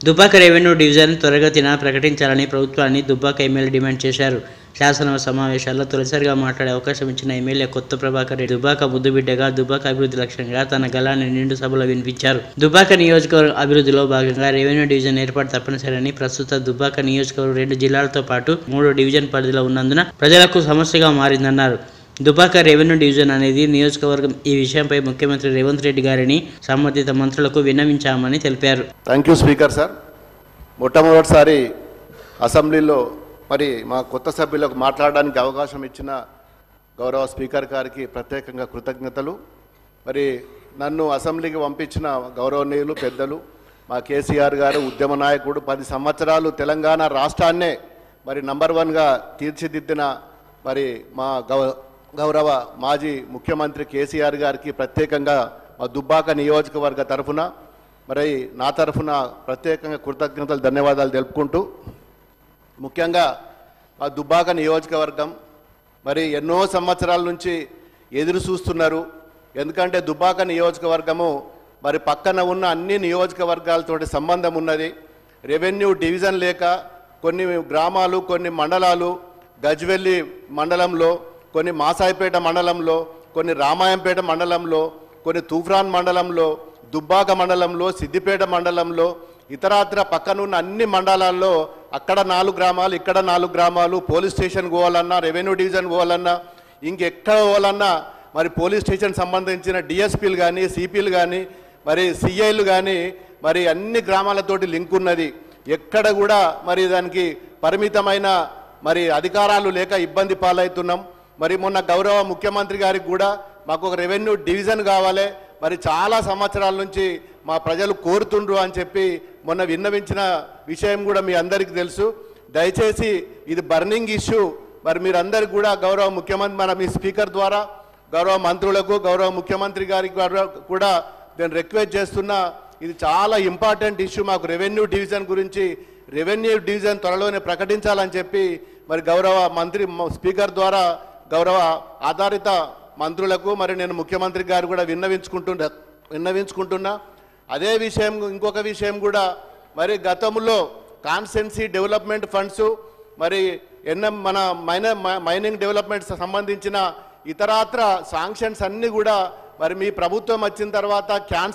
Dubbaka revenue division త్వరగతిన ప్రకటించాలని ప్రభుత్వాన్ని Dubbaka MLA demand చేశారు శాసన సమావేశాల్లో తొలిసారిగా మాట్లాడే అవకాశం ఇచ్చిన ఎమ్మెల్యే కొత్త ప్రభాకర్ రెడ్డి దుబ్బాక ముద్దుబిడ్డగా దుబ్బాక అభివృద్ధి లక్ష్యంగా తన గలాన్ని నిండు సభలో వినిపించారు దుబ్బాక నియోజకవర్గ అభివృద్ధిలో భాగంగా రెవెన్యూ డివిజన్ ఏర్పాటు తప్పనిసరని ప్రస్తుత దుబ్బాక నియోజకవర్గం రెండు జిల్లాలతో పాటు మూడు డివిజన్ పరిధిలో ఉన్నందున ప్రజలకు సమస్యగా మారిందన్నారు దుబాక రెవెన్యూ డివిజన్ అనేది నియోజకవర్గం ఈ విషయంపై ముఖ్యమంత్రి రేవంత్ రెడ్డి గారిని సంబంధిత మంత్రులకు విన్నవించామని తెలిపారు థ్యాంక్ యూ స్పీకర్ సార్ మొట్టమొదటిసారి అసెంబ్లీలో మరి మా కొత్త సభ్యులకు మాట్లాడడానికి అవకాశం ఇచ్చిన గౌరవ స్పీకర్ గారికి ప్రత్యేకంగా కృతజ్ఞతలు మరి నన్ను అసెంబ్లీకి పంపించిన గౌరవనీయులు పెద్దలు మా కేసీఆర్ గారు ఉద్యమ నాయకుడు పది సంవత్సరాలు తెలంగాణ రాష్ట్రాన్నే మరి నంబర్ వన్గా తీర్చిదిద్దిన మరి మా గౌ గౌరవ మాజీ ముఖ్యమంత్రి కేసీఆర్ గారికి ప్రత్యేకంగా మా దుబ్బాక నియోజకవర్గ తరఫున మరి నా తరఫున ప్రత్యేకంగా కృతజ్ఞతలు ధన్యవాదాలు తెలుపుకుంటూ ముఖ్యంగా మా దుబ్బాక నియోజకవర్గం మరి ఎన్నో సంవత్సరాల నుంచి ఎదురు చూస్తున్నారు ఎందుకంటే దుబ్బాక నియోజకవర్గము మరి పక్కన ఉన్న అన్ని నియోజకవర్గాలతోటి సంబంధం ఉన్నది రెవెన్యూ డివిజన్ లేక కొన్ని గ్రామాలు కొన్ని మండలాలు గజ్వెల్లి మండలంలో కొన్ని మాసాయిపేట మండలంలో కొన్ని రామాయంపేట మండలంలో కొన్ని తూఫ్రాన్ మండలంలో దుబ్బాక మండలంలో సిద్దిపేట మండలంలో ఇతరాత్ర పక్కనున్న అన్ని మండలాల్లో అక్కడ నాలుగు గ్రామాలు ఇక్కడ నాలుగు గ్రామాలు పోలీస్ స్టేషన్ పోవాలన్నా రెవెన్యూ డివిజన్ పోవాలన్నా ఇంకెక్కడ పోవాలన్నా మరి పోలీస్ స్టేషన్ సంబంధించిన డిఎస్పీలు కానీ సిపిలు కానీ మరి సిఐలు కానీ మరి అన్ని గ్రామాలతోటి లింక్ ఉన్నది ఎక్కడ కూడా మరి దానికి పరిమితమైన మరి అధికారాలు లేక ఇబ్బంది పాలవుతున్నాం మరి మొన్న గౌరవ ముఖ్యమంత్రి గారికి కూడా మాకు ఒక రెవెన్యూ డివిజన్ కావాలి మరి చాలా సంవత్సరాల నుంచి మా ప్రజలు కోరుతుండ్రు అని చెప్పి మొన్న విన్నవించిన విషయం కూడా మీ అందరికీ తెలుసు దయచేసి ఇది బర్నింగ్ ఇష్యూ మరి మీరందరికీ కూడా గౌరవ ముఖ్యమంత్రి మన మీ స్పీకర్ ద్వారా గౌరవ మంత్రులకు గౌరవ ముఖ్యమంత్రి గారికి కూడా- కూడా నేను రిక్వెస్ట్ చేస్తున్నా ఇది చాలా ఇంపార్టెంట్ ఇష్యూ మాకు రెవెన్యూ డివిజన్ గురించి రెవెన్యూ డివిజన్ త్వరలోనే ప్రకటించాలని చెప్పి మరి గౌరవ మంత్రి మ- స్పీకర్ ద్వారా గౌరవ ఆధారిత మంత్రులకు మరి నేను ముఖ్యమంత్రి గారు కూడా విన్నవించుకుంటున్నా విన్నవించుకుంటున్నా అదే విషయం ఇంకొక విషయం కూడా మరి గతంలో కాన్స్టెన్సీ డెవలప్మెంట్ ఫండ్స్ మరి ఎన్న మన మైన మైనింగ్ డెవలప్మెంట్ సంబంధించిన ఇతరాత్ర శాంక్షన్స్ అన్నీ కూడా మరి మీ ప్రభుత్వం వచ్చిన తర్వాత క్యాన్సర్